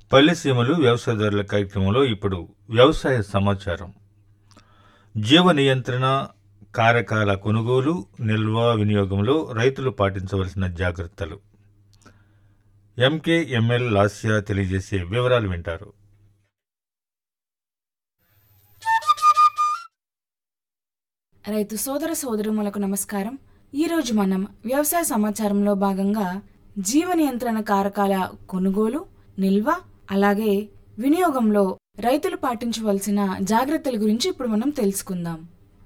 పల్లెసీమలు వ్యవసాయదారుల కార్యక్రమంలో ఇప్పుడు వ్యవసాయ సమాచారం జీవ నియంత్రణ కారకాల కొనుగోలు నిల్వ వినియోగంలో రైతులు పాటించవలసిన జాగ్రత్తలు ఎంకేఎంఎల్ లాస్య తెలియజేసే వివరాలు వింటారు రైతు సోదర సోదరుములకు నమస్కారం ఈరోజు మనం వ్యవసాయ సమాచారంలో భాగంగా జీవ నియంత్రణ కారకాల కొనుగోలు నిల్వ అలాగే వినియోగంలో రైతులు పాటించవలసిన జాగ్రత్తల గురించి ఇప్పుడు మనం తెలుసుకుందాం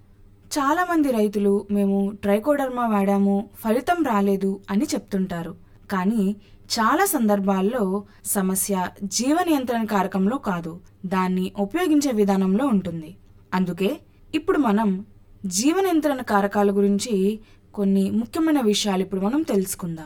చాలా మంది రైతులు మేము ట్రైకోడర్మా వాడాము ఫలితం రాలేదు అని చెప్తుంటారు కానీ చాలా సందర్భాల్లో సమస్య జీవ నియంత్రణ కారకంలో కాదు దాన్ని ఉపయోగించే విధానంలో ఉంటుంది అందుకే ఇప్పుడు మనం జీవ నియంత్రణ కారకాల గురించి కొన్ని ముఖ్యమైన విషయాలు ఇప్పుడు మనం తెలుసుకుందాం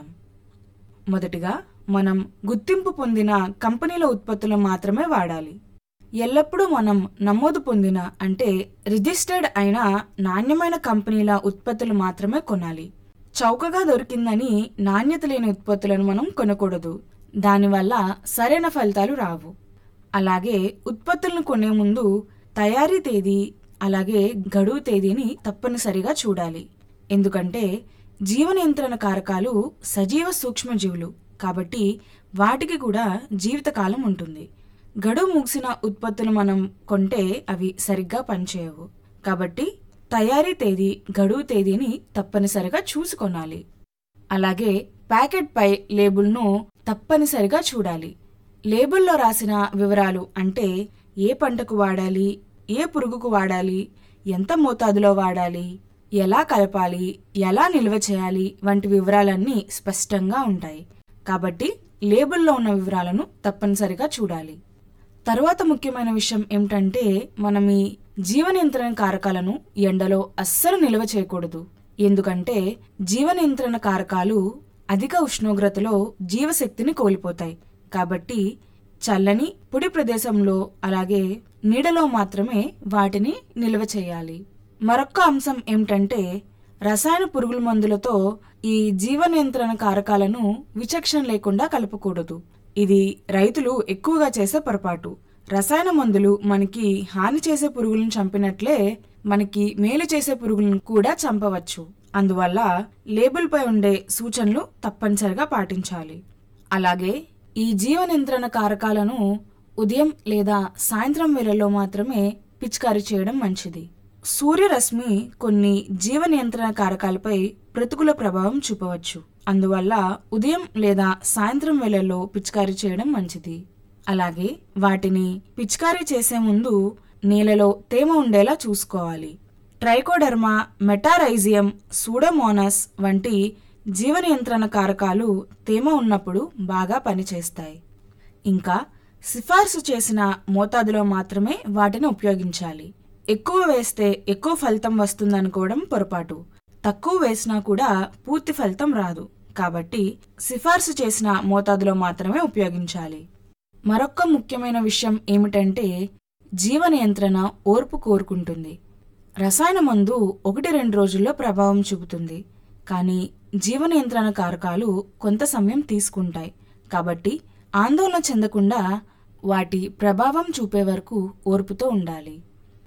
మొదటిగా మనం గుర్తింపు పొందిన కంపెనీల ఉత్పత్తులు మాత్రమే వాడాలి ఎల్లప్పుడూ మనం నమోదు పొందిన అంటే రిజిస్టర్డ్ అయిన నాణ్యమైన కంపెనీల ఉత్పత్తులు మాత్రమే కొనాలి చౌకగా దొరికిందని నాణ్యత లేని ఉత్పత్తులను మనం కొనకూడదు దానివల్ల సరైన ఫలితాలు రావు అలాగే ఉత్పత్తులను కొనే ముందు తయారీ తేదీ అలాగే గడువు తేదీని తప్పనిసరిగా చూడాలి ఎందుకంటే జీవ నియంత్రణ కారకాలు సజీవ సూక్ష్మజీవులు కాబట్టి వాటికి కూడా జీవితకాలం ఉంటుంది గడువు ముగిసిన ఉత్పత్తులు మనం కొంటే అవి సరిగ్గా పనిచేయవు కాబట్టి తయారీ తేదీ గడువు తేదీని తప్పనిసరిగా చూసుకొనాలి అలాగే ప్యాకెట్ పై లేబుల్ను తప్పనిసరిగా చూడాలి లేబుల్లో రాసిన వివరాలు అంటే ఏ పంటకు వాడాలి ఏ పురుగుకు వాడాలి ఎంత మోతాదులో వాడాలి ఎలా కలపాలి ఎలా నిల్వ చేయాలి వంటి వివరాలన్నీ స్పష్టంగా ఉంటాయి కాబట్టి లేబుల్లో ఉన్న వివరాలను తప్పనిసరిగా చూడాలి తర్వాత ముఖ్యమైన విషయం ఏమిటంటే మనం ఈ జీవ నియంత్రణ కారకాలను ఎండలో అస్సలు నిల్వ చేయకూడదు ఎందుకంటే జీవ నియంత్రణ కారకాలు అధిక ఉష్ణోగ్రతలో జీవశక్తిని కోల్పోతాయి కాబట్టి చల్లని పొడి ప్రదేశంలో అలాగే నీడలో మాత్రమే వాటిని నిల్వ చేయాలి మరొక అంశం ఏమిటంటే రసాయన పురుగుల మందులతో ఈ జీవ నియంత్రణ కారకాలను విచక్షణ లేకుండా కలపకూడదు ఇది రైతులు ఎక్కువగా చేసే పొరపాటు రసాయన మందులు మనకి హాని చేసే పురుగులను చంపినట్లే మనకి మేలు చేసే పురుగులను కూడా చంపవచ్చు అందువల్ల లేబుల్పై ఉండే సూచనలు తప్పనిసరిగా పాటించాలి అలాగే ఈ జీవ నియంత్రణ కారకాలను ఉదయం లేదా సాయంత్రం వేళల్లో మాత్రమే పిచికారీ చేయడం మంచిది సూర్యరశ్మి కొన్ని జీవ నియంత్రణ కారకాలపై ప్రతికూల ప్రభావం చూపవచ్చు అందువల్ల ఉదయం లేదా సాయంత్రం వేళల్లో పిచికారీ చేయడం మంచిది అలాగే వాటిని పిచికారీ చేసే ముందు నేలలో తేమ ఉండేలా చూసుకోవాలి ట్రైకోడర్మా మెటారైజియం సూడోమోనస్ వంటి జీవ నియంత్రణ కారకాలు తేమ ఉన్నప్పుడు బాగా పనిచేస్తాయి ఇంకా సిఫార్సు చేసిన మోతాదులో మాత్రమే వాటిని ఉపయోగించాలి ఎక్కువ వేస్తే ఎక్కువ ఫలితం వస్తుందనుకోవడం పొరపాటు తక్కువ వేసినా కూడా పూర్తి ఫలితం రాదు కాబట్టి సిఫార్సు చేసిన మోతాదులో మాత్రమే ఉపయోగించాలి మరొక ముఖ్యమైన విషయం ఏమిటంటే జీవ నియంత్రణ ఓర్పు కోరుకుంటుంది రసాయన మందు ఒకటి రెండు రోజుల్లో ప్రభావం చూపుతుంది కానీ జీవ నియంత్రణ కారకాలు కొంత సమయం తీసుకుంటాయి కాబట్టి ఆందోళన చెందకుండా వాటి ప్రభావం చూపే వరకు ఓర్పుతో ఉండాలి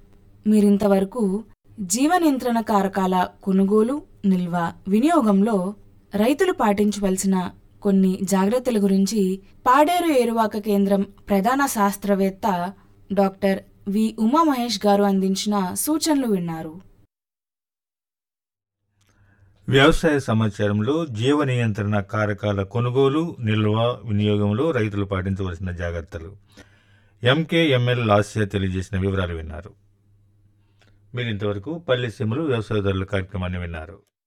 మీరింతవరకు జీవ నియంత్రణ కారకాల కొనుగోలు నిల్వ వినియోగంలో రైతులు పాటించవలసిన కొన్ని జాగ్రత్తల గురించి పాడేరు ఏరువాక కేంద్రం ప్రధాన శాస్త్రవేత్త డాక్టర్ వి ఉమా మహేష్ గారు అందించిన సూచనలు విన్నారు వ్యవసాయ సమాచారంలో జీవ నియంత్రణ కారకాల కొనుగోలు నిల్వ వినియోగంలో రైతులు పాటించవలసిన జాగ్రత్తలు ఎంకేఎంఎల్ లాస్య తెలియజేసిన వివరాలు విన్నారు మీరు ఇంతవరకు పల్లెసీమలు వ్యవసాయదారుల కార్యక్రమాన్ని విన్నారు